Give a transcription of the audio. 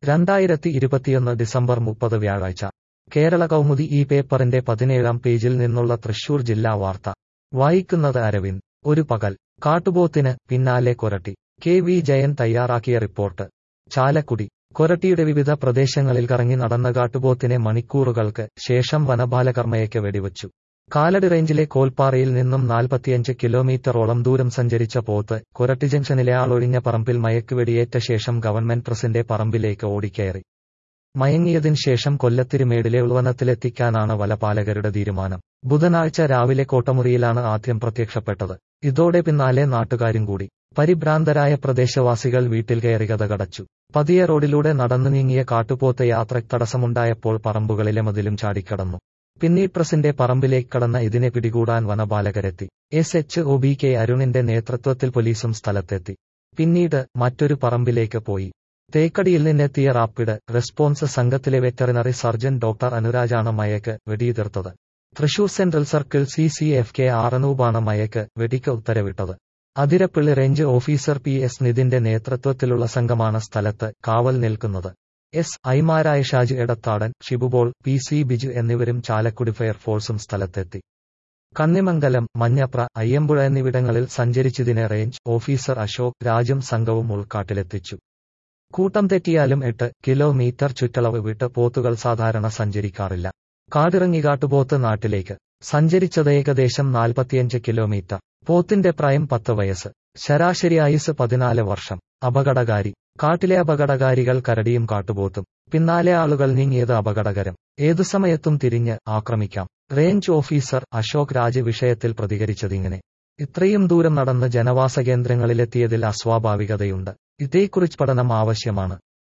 രണ്ടായിരത്തി ഇരുപത്തിയൊന്ന് ഡിസംബർ മുപ്പത് വ്യാഴാഴ്ച കേരള കൗമുദി ഈ പേപ്പറിന്റെ പതിനേഴാം പേജിൽ നിന്നുള്ള തൃശൂർ ജില്ലാ വാർത്ത വായിക്കുന്നത് അരവിന്ദ് ഒരു പകൽ കാട്ടുപോത്തിന് പിന്നാലെ കൊരട്ടി കെ വി ജയൻ തയ്യാറാക്കിയ റിപ്പോർട്ട് ചാലക്കുടി കൊരട്ടിയുടെ വിവിധ പ്രദേശങ്ങളിൽ കറങ്ങി നടന്ന കാട്ടുപോത്തിനെ മണിക്കൂറുകൾക്ക് ശേഷം വനപാലകർമ്മയ്ക്ക് വെടിവച്ചു കാലടി റേഞ്ചിലെ കോൽപ്പാറയിൽ നിന്നും നാൽപ്പത്തിയഞ്ച് കിലോമീറ്ററോളം ദൂരം സഞ്ചരിച്ച പോത്ത് കൊരട്ടി ജംഗ്ഷനിലെ ആളൊഴിഞ്ഞ പറമ്പിൽ മയക്കുവെടിയേറ്റ ശേഷം ഗവൺമെന്റ് പ്രസിന്റെ പറമ്പിലേക്ക് ഓടിക്കയറി മയങ്ങിയതിന് ശേഷം കൊല്ലത്തിരുമേടിലെ ഉൾവനത്തിലെത്തിക്കാനാണ് വനപാലകരുടെ തീരുമാനം ബുധനാഴ്ച രാവിലെ കോട്ടമുറിയിലാണ് ആദ്യം പ്രത്യക്ഷപ്പെട്ടത് ഇതോടെ പിന്നാലെ നാട്ടുകാരും കൂടി പരിഭ്രാന്തരായ പ്രദേശവാസികൾ വീട്ടിൽ കയറി കഥകടച്ചു പതിയ റോഡിലൂടെ നടന്നു നീങ്ങിയ കാട്ടുപോത്ത് യാത്രയ്ക്ക് തടസ്സമുണ്ടായപ്പോൾ പറമ്പുകളിലെ മതിലും ചാടിക്കടന്നു പിന്നീട് പ്രസിന്റെ പറമ്പിലേക്ക് കടന്ന ഇതിനെ പിടികൂടാൻ വനപാലകരെത്തി S H O B K അരുണിന്റെ നേതൃത്വത്തിൽ പോലീസും സ്ഥലത്തെത്തി പിന്നീട് മറ്റൊരു പറമ്പിലേക്ക് പോയി തേക്കടിയിൽ നിന്നെത്തിയ റാപ്പിഡ് റെസ്പോൺസ് സംഘത്തിലെ വെറ്ററിനറി സർജൻ ഡോക്ടർ അനുരാജാണ് മയക്ക് വെടിയുതിർത്തത് Thrissur central circle C C F K ആറനൂപാണ് മയക്ക് വെടിക്ക് ഉത്തരവിട്ടത് Athirappilly range officer P S നിതിന്റെ നേതൃത്വത്തിലുള്ള സംഘമാണ് സ്ഥലത്ത് കാവൽ നിൽക്കുന്നത് എസ് ഐമാരായ ഷാജ് എടത്താടൻ ഷിബുബോൾ പി സി ബിജു എന്നിവരും ചാലക്കുടി ഫയർഫോഴ്സും സ്ഥലത്തെത്തി കന്നിമംഗലം മഞ്ഞപ്ര അയ്യമ്പുഴ എന്നിവിടങ്ങളിൽ സഞ്ചരിച്ചതിനെ റേഞ്ച് ഓഫീസർ അശോക് രാജും സംഘവും ഉൾക്കാട്ടിലെത്തിച്ചു കൂട്ടം തെറ്റിയാലും എട്ട് കിലോമീറ്റർ ചുറ്റളവ് വിട്ട് പോത്തുകൾ സാധാരണ സഞ്ചരിക്കാറില്ല കാടിറങ്ങി കാട്ടുപോത്ത് നാട്ടിലേക്ക് സഞ്ചരിച്ചത് ഏകദേശം നാൽപ്പത്തിയഞ്ച് കിലോമീറ്റർ പോത്തിന്റെ പ്രായം പത്ത് വയസ്സ് ശരാശരി ആയുസ് പതിനാല് വർഷം അപകടകാരി കാട്ടിലെ അപകടകാരികൾ കരടിയും കാട്ടുപോത്തും പിന്നാലെ ആളുകൾ നീങ്ങിയത് അപകടകരം ഏതു സമയത്തും തിരിഞ്ഞ് ആക്രമിക്കാം റേഞ്ച് ഓഫീസർ അശോക് രാജ് വിഷയത്തിൽ പ്രതികരിച്ചതിങ്ങനെ ഇത്രയും ദൂരം നടന്ന് ജനവാസ കേന്ദ്രങ്ങളിലെത്തിയതിൽ അസ്വാഭാവികതയുണ്ട് ഇതേക്കുറിച്ച് പഠനം ആവശ്യമാണ്